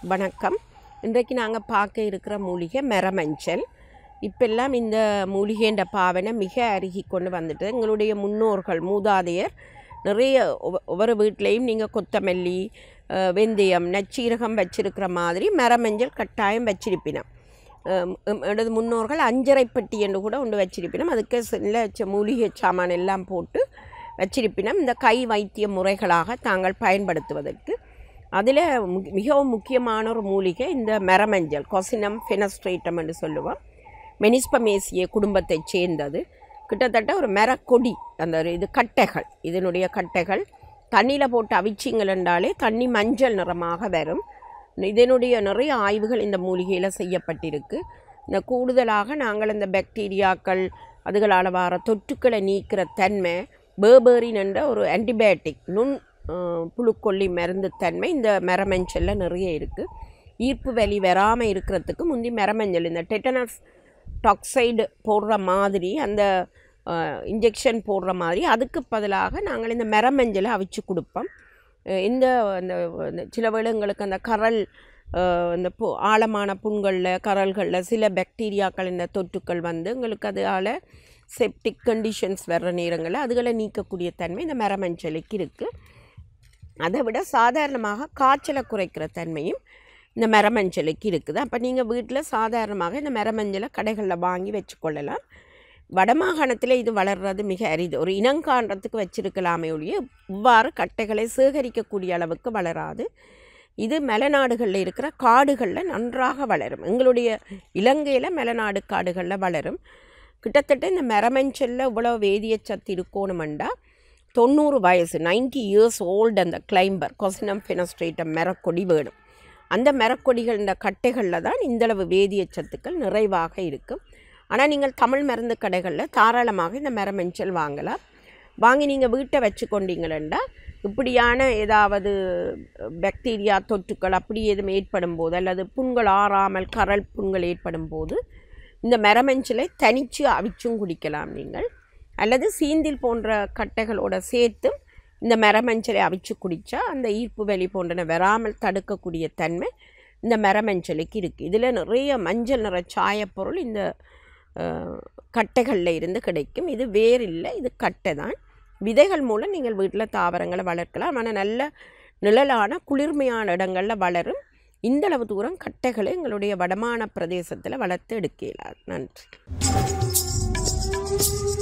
வணக்கம் இன்றைக்கு நாங்கள் பார்க்க இருக்கிற மூலிகை மெரமஞ்சள் இப்பெல்லாம் இந்த மூலிகைன்ற பாவனை மிக அருகி கொண்டு வந்துட்டு எங்களுடைய முன்னோர்கள் மூதாதையர் நிறைய ஒவ்வொ- ஒவ்வொரு வீட்லேயும் நீங்கள் கொத்தமல்லி அஹ், வெந்தயம் நச்சீரகம் வச்சிருக்கிற மாதிரி மெரமஞ்சள் கட்டாயம் வச்சிருப்பினோம் அஹ், எம் எனது முன்னோர்கள் அஞ்சரை பெட்டி என்று கூட ஒன்று வச்சிருப்பினோம் அதுக்கு சில ச- மூலிகை சாமான் எல்லாம் போட்டு வச்சிருப்பினோம் இந்த கை வைத்திய முறைகளாக தாங்கள் பயன்படுத்துவதற்கு அதில் மிகவும் முக்கியமான ஒரு மூலிகை இந்த மெரமஞ்சள் கொசினம் ஃபெனஸ்ட்ரேட்டம் என்று சொல்லுவோம் மெனிஸ்பமேசிய குடும்பத்தைச் சேர்ந்தது கிட்டத்தட்ட ஒரு மரக்கொடி அந்த ஒரு இது கட்டைகள் இதனுடைய கட்டைகள் தண்ணியில் போட்டு அவிச்சிங்கள் என்றாலே தண்ணி மஞ்சள் நிறமாக வரும் இதனுடைய நிறைய ஆய்வுகள் இந்த மூலிகையில் செய்யப்பட்டிருக்கு இந்த கூடுதலாக நாங்கள் இந்த பாக்டீரியாக்கள் அதுகளால் வர தொற்றுக்களை நீக்கிற தன்மை பேர்பரின் என்ற ஒரு ஆன்டிபயோட்டிக் நுண் அஹ், புழுக்கொல்லி மருந்து தன்மை இந்த மெரமஞ்சளில் நிறைய இருக்குது ஈர்ப்பு வலி வராமல் இருக்கிறதுக்கு முந்தி மெரமஞ்சள் இந்த டெட்டனஸ் டாக்சைடு போடுற மாதிரி அந்த இன்ஜெக்ஷன் போடுற மாதிரி அதுக்கு பதிலாக நாங்கள் இந்த மெரமஞ்சளை அவிச்சு கொடுப்போம் அஹ் இந்த அந்த அந்த சில வேளைங்களுக்கு அந்த கரல் அஹ், இந்த பு ஆழமான புண்களில் கரல்களில் சில பாக்டீரியாக்கள் இந்த தொற்றுக்கள் வந்து எங்களுக்கு அதால் செப்டிக் கண்டிஷன்ஸ் வர்ற நேரங்களில் அதுகளை நீக்கக்கூடிய தன்மை இந்த மெரமஞ்சளுக்கு இருக்குது அதை விட சாதாரணமாக காய்ச்சலை குறைக்கிற தன்மையும் இந்த மரமஞ்சளுக்கு இருக்குது அப்போ நீங்கள் வீட்டில் சாதாரணமாக இந்த மரமஞ்சளை கடைகளில் வாங்கி வச்சுக்கொள்ளலாம் வடமாகாணத்தில் இது வளர்றது மிக அரிது ஒரு இனங்காண்டத்துக்கு வச்சிருக்கலாமே ஒழிய இவ்வாறு கட்டைகளை சேகரிக்கக்கூடிய அளவுக்கு வளராது இது மலைநாடுகளில் இருக்கிற காடுகளில் நன்றாக வளரும் எங்களுடைய இலங்கையில் மலைநாடு காடுகளில் வளரும் கிட்டத்தட்ட இந்த மரமஞ்சளில் இவ்வளோ வேதிய சத்து இருக்கணுமெண்டா தொண்ணூறு வயசு 90 இயர்ஸ் ஓல்டு அந்த கிளைம்பர் கொசினம் ஃபெனஸ்ட்ரேட்டம் மரக்கொடி வேணும் அந்த மரக்கொடிகள் இந்த கட்டைகளில் தான் இந்தளவு வேதிய சத்துக்கள் நிறைவாக இருக்கும் ஆனால் நீங்கள் தமிழ் மருந்து கடைகளில் தாராளமாக இந்த மரமஞ்சள் வாங்கலாம் வாங்கி நீங்கள் வீட்டை வச்சு கொண்டீங்களா இப்படியான ஏதாவது பாக்டீரியா தொற்றுக்கள் அப்படி எதுவும் ஏற்படும் போது அல்லது புண்கள் ஆறாமல் கரல் புண்கள் ஏற்படும் போது இந்த மரமஞ்சளை தனித்து அவிச்சும் குடிக்கலாம் நீங்கள் அல்லது சீந்தில் போன்ற கட்டைகளோட சேர்த்து இந்த மரமஞ்சளை அவிச்சு குடித்தா அந்த ஈர்ப்பு வெளி போன்றன வராமல் தடுக்கக்கூடிய தன்மை இந்த மரமஞ்சளுக்கு இருக்குது இதில் நிறைய மஞ்சள் நிற சாயப்பொருள் இந்த கட்டைகளில் இருந்து கிடைக்கும் இது வேர் இல்லை இது கட்டை தான் விதைகள் மூலம் நீங்கள் வீட்டில் தாவரங்களை வளர்க்கலாம் ஆனால் நல்ல நிழலான குளிர்மையான இடங்களில் வளரும் இந்த அளவு தூரம் கட்டைகளை எங்களுடைய வடமான பிரதேசத்தில் வளர்த்து எடுக்க இயலாது நன்றி